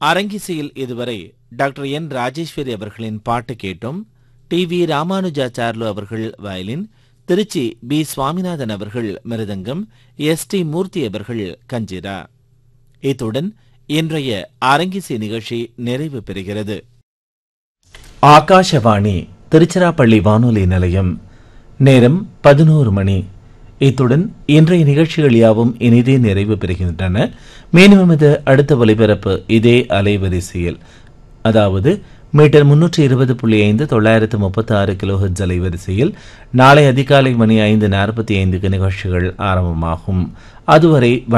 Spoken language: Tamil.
அரங்கிசையில் இதுவரை டாக்டர் என் ராஜேஸ்வரி அவர்களின் பாட்டு கேட்டோம் டி வி ராமானுஜாச்சார்லு அவர்கள் வயலின் திருச்சி பி சுவாமிநாதன் அவர்கள் மிருதங்கம் எஸ் டி மூர்த்தி அவர்கள் கஞ்சிரா இத்துடன் இன்றைய அரங்கிசை நிகழ்ச்சி நிறைவு பெறுகிறது ஆகாஷவாணி திருச்சிராப்பள்ளி வானொலி நிலையம் நேரம் பதினோரு மணி இத்துடன் இன்றைய நிகழ்ச்சிகள் யாவும் இனிதே நிறைவு பெறுகின்றன மேலும் இது அடுத்த ஒலிபரப்பு இதே அலைவரிசையில் அதாவது மீட்டர் முன்னூற்றி இருபது புள்ளி ஐந்து தொள்ளாயிரத்து முப்பத்தி ஆறு கிலோஹெட்ஸ் அலைவரிசையில் நாளை அதிகாலை மணி ஐந்து நாற்பத்தி ஐந்துக்கு நிகழ்ச்சிகள் ஆரம்பமாகும் அதுவரை